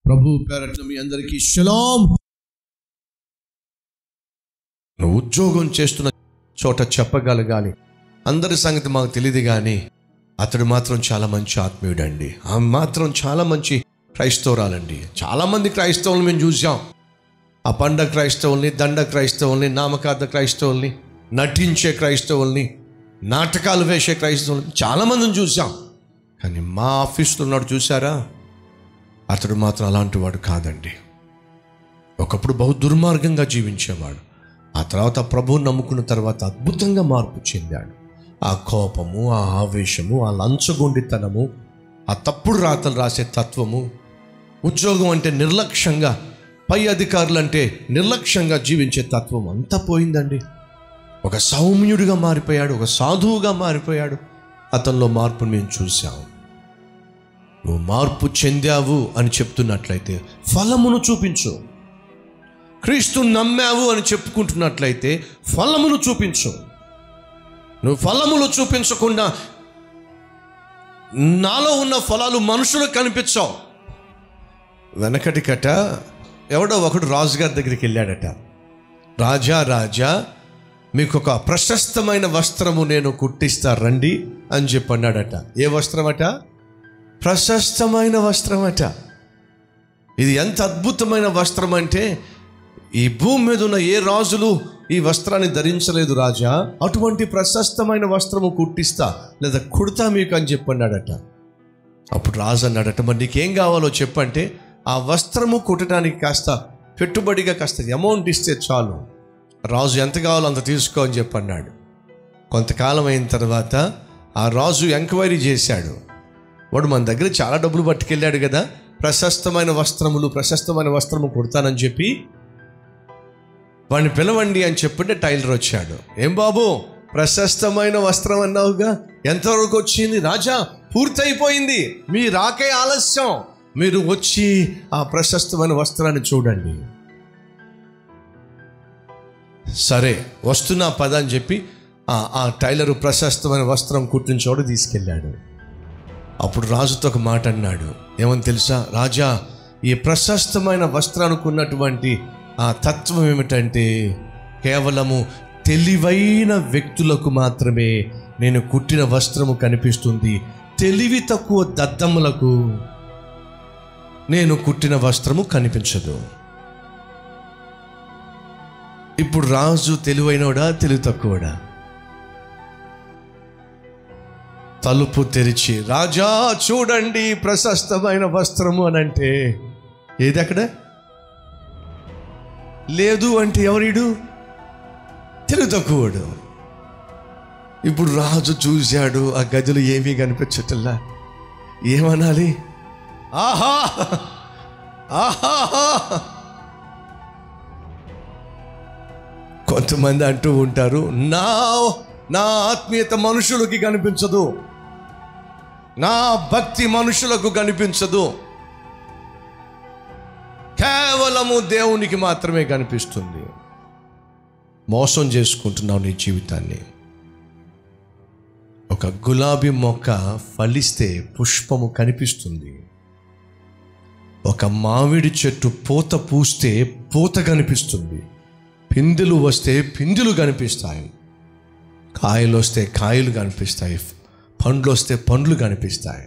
ప్రభు పేరట్ల మీ అందరికీ షలాం నువ్వు ఉద్యోగం చేస్తున్న చోట చెప్పగలగాలి అందరి సంగతి మాకు తెలియదు కానీ అతడు మాత్రం చాలా మంచి ఆత్మీయుడండి ఆమె మాత్రం చాలా మంచి క్రైస్తవురాలండి చాలామంది క్రైస్తవులను మేము చూసాం ఆ పండ క్రైస్తవుల్ని దండ క్రైస్తవుల్ని నామకార్థ క్రైస్తవుల్ని నటించే క్రైస్తవుల్ని నాటకాలు వేసే క్రైస్తవుల్ని చాలామందిని చూసాం కానీ మా ఆఫీస్లో ఉన్నాడు చూసారా అతడు మాత్రం అలాంటి వాడు కాదండి ఒకప్పుడు బహు దుర్మార్గంగా జీవించేవాడు ఆ తర్వాత ప్రభువుని నమ్ముకున్న తర్వాత అద్భుతంగా మార్పు చెందాడు ఆ కోపము ఆ ఆవేశము ఆ లంచగొండితనము ఆ తప్పుడు రాతలు రాసే తత్వము ఉద్యోగం అంటే నిర్లక్ష్యంగా పై అధికారులు అంటే నిర్లక్ష్యంగా జీవించే తత్వం అంతా పోయిందండి ఒక సౌమ్యుడిగా మారిపోయాడు ఒక సాధువుగా మారిపోయాడు అతనిలో మార్పును మేము చూసాం నువ్వు మార్పు చెందావు అని చెప్తున్నట్లయితే ఫలమును చూపించు క్రీస్తు నమ్మావు అని చెప్పుకుంటున్నట్లయితే ఫలమును చూపించు నువ్వు ఫలములు చూపించకుండా నాలో ఉన్న ఫలాలు మనుషులకు కనిపించవు వెనకటి కట ఎవడో ఒకడు రాజుగారి దగ్గరికి వెళ్ళాడట రాజా రాజా మీకు ఒక ప్రశస్తమైన వస్త్రము నేను కుట్టిస్తా రండి అని చెప్పి అన్నాడట ఏ వస్త్రమట ప్రశస్తమైన వస్త్రమట ఇది ఎంత అద్భుతమైన వస్త్రం అంటే ఈ భూమి మీద ఉన్న ఏ రాజులు ఈ వస్త్రాన్ని ధరించలేదు రాజా అటువంటి ప్రశస్తమైన వస్త్రము కుట్టిస్తా లేదా కుడతా మీకు అని చెప్పన్నాడట అప్పుడు రాజు అన్నాడట మరి నీకేం కావాలో చెప్పంటే ఆ వస్త్రము కుట్టడానికి కాస్త పెట్టుబడిగా కాస్త అమౌంట్ ఇస్తే చాలు రాజు ఎంత కావాలో అంత తీసుకో అని చెప్పన్నాడు కొంతకాలం అయిన తర్వాత ఆ రాజు ఎంక్వైరీ చేశాడు వాడు మన దగ్గర చాలా డబ్బులు పట్టుకెళ్ళాడు కదా ప్రశస్తమైన వస్త్రములు ప్రశస్తమైన వస్త్రము కుడతానని చెప్పి వాడిని పిలవండి అని చెప్పుంటే టైలర్ వచ్చాడు ఏం బాబు ప్రశస్తమైన వస్త్రం అన్నావుగా ఎంతవరకు వచ్చింది రాజా పూర్తయిపోయింది మీ రాకే ఆలస్యం మీరు వచ్చి ఆ ప్రశస్తమైన వస్త్రాన్ని చూడండి సరే వస్తున్నా పద అని చెప్పి ఆ ఆ టైలరు ప్రశస్తమైన వస్త్రం కుట్టించోడు తీసుకెళ్ళాడు అప్పుడు రాజుతో ఒక మాట అన్నాడు ఏమని తెలుసా రాజా ఈ ప్రశస్తమైన వస్త్రానికి ఉన్నటువంటి ఆ తత్వం ఏమిటంటే కేవలము తెలివైన వ్యక్తులకు మాత్రమే నేను కుట్టిన వస్త్రము కనిపిస్తుంది తెలివి తక్కువ దద్దములకు నేను కుట్టిన వస్త్రము కనిపించదు ఇప్పుడు రాజు తెలివైనోడా తెలివి తక్కువడా తలుపు తెరిచి రాజా చూడండి ప్రశస్తమైన వస్త్రము అని అంటే ఏది అక్కడ లేదు అంటే ఎవరిడు తెలివి తక్కువడు ఇప్పుడు రాజు చూశాడు ఆ గదిలో ఏమీ కనిపించటల్లా ఏమనాలి ఆహా ఆహా కొంతమంది అంటూ ఉంటారు నా నా ఆత్మీయత మనుషులకి కనిపించదు నా భక్తి మనుషులకు కనిపించదు కేవలము దేవునికి మాత్రమే కనిపిస్తుంది మోసం చేసుకుంటున్నావు నీ జీవితాన్ని ఒక గులాబీ మొక్క ఫలిస్తే పుష్పము కనిపిస్తుంది ఒక మామిడి చెట్టు పూత పూస్తే పూత కనిపిస్తుంది పిందెలు వస్తే పిందెలు కనిపిస్తాయి కాయలు వస్తే కాయలు కనిపిస్తాయి పండ్లు వస్తే పండ్లు కనిపిస్తాయి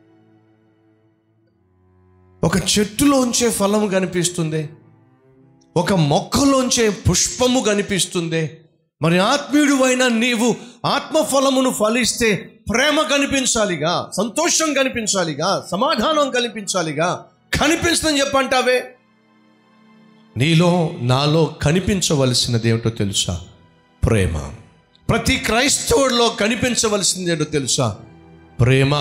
ఒక చెట్టులోంచే ఫలము కనిపిస్తుంది ఒక మొక్కలోంచే పుష్పము కనిపిస్తుంది మరి ఆత్మీయుడు అయినా నీవు ఆత్మఫలమును ఫలిస్తే ప్రేమ కనిపించాలిగా సంతోషం కనిపించాలిగా సమాధానం కనిపించాలిగా కనిపించదని చెప్పంటావే నీలో నాలో కనిపించవలసినది ఏమిటో తెలుసా ప్రేమ ప్రతి క్రైస్తవుడిలో కనిపించవలసింది ఏంటో తెలుసా ప్రేమ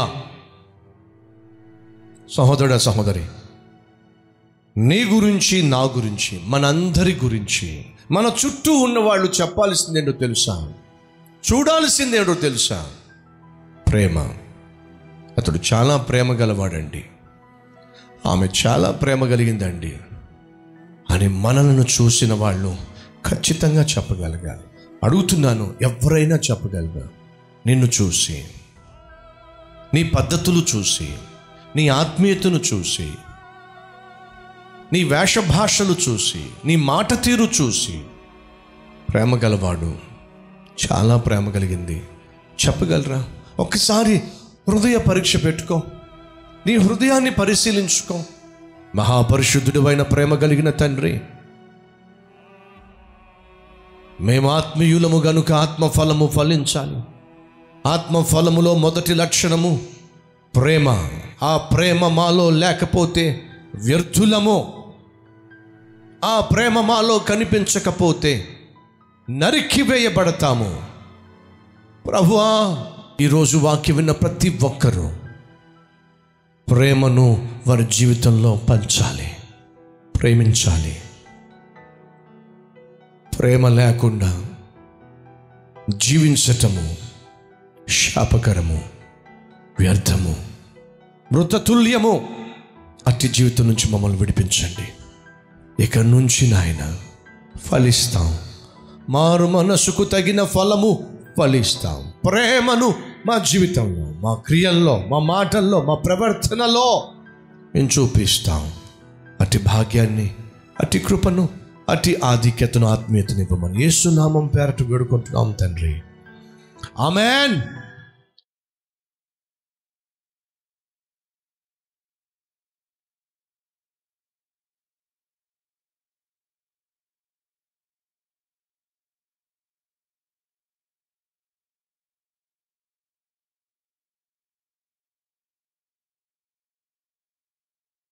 సహోదరుడ సహోదరి నీ గురించి నా గురించి మనందరి గురించి మన చుట్టూ ఉన్న వాళ్ళు చెప్పాల్సిందేంటో తెలుసా చూడాల్సిందేంటో తెలుసా ప్రేమ అతడు చాలా ప్రేమ గలవాడండి ఆమె చాలా ప్రేమ కలిగిందండి అని మనలను చూసిన వాళ్ళు ఖచ్చితంగా చెప్పగలగాలి అడుగుతున్నాను ఎవరైనా చెప్పగలగా నిన్ను చూసి నీ పద్ధతులు చూసి నీ ఆత్మీయతను చూసి నీ వేష భాషలు చూసి నీ మాట తీరు చూసి ప్రేమ గలవాడు చాలా ప్రేమ కలిగింది చెప్పగలరా ఒక్కసారి హృదయ పరీక్ష పెట్టుకో నీ హృదయాన్ని పరిశీలించుకో మహాపరిశుద్ధుడు అయిన ప్రేమ కలిగిన తండ్రి మేము ఆత్మీయులము గనుక ఆత్మఫలము ఫలించాలి ఆత్మఫలములో మొదటి లక్షణము ప్రేమ ఆ ప్రేమ మాలో లేకపోతే వ్యర్థులము ఆ ప్రేమ మాలో కనిపించకపోతే నరికివేయబడతాము ప్రభువా ఈరోజు వాక్యం విన్న ప్రతి ఒక్కరూ ప్రేమను వారి జీవితంలో పంచాలి ప్రేమించాలి ప్రేమ లేకుండా జీవించటము శాపకరము వ్యర్థము మృతతుల్యము అట్టి జీవితం నుంచి మమ్మల్ని విడిపించండి ఇక నుంచి నాయన ఫలిస్తాం మారు మనసుకు తగిన ఫలము ఫలిస్తాం ప్రేమను మా జీవితంలో మా క్రియల్లో మా మాటల్లో మా ప్రవర్తనలో మేము చూపిస్తాం అతి భాగ్యాన్ని అతి కృపను అతి ఆధిక్యతను ఆత్మీయతను ఇవ్వమని యేసునామం పేరట వేడుకుంటున్నాం తండ్రి ఆమెన్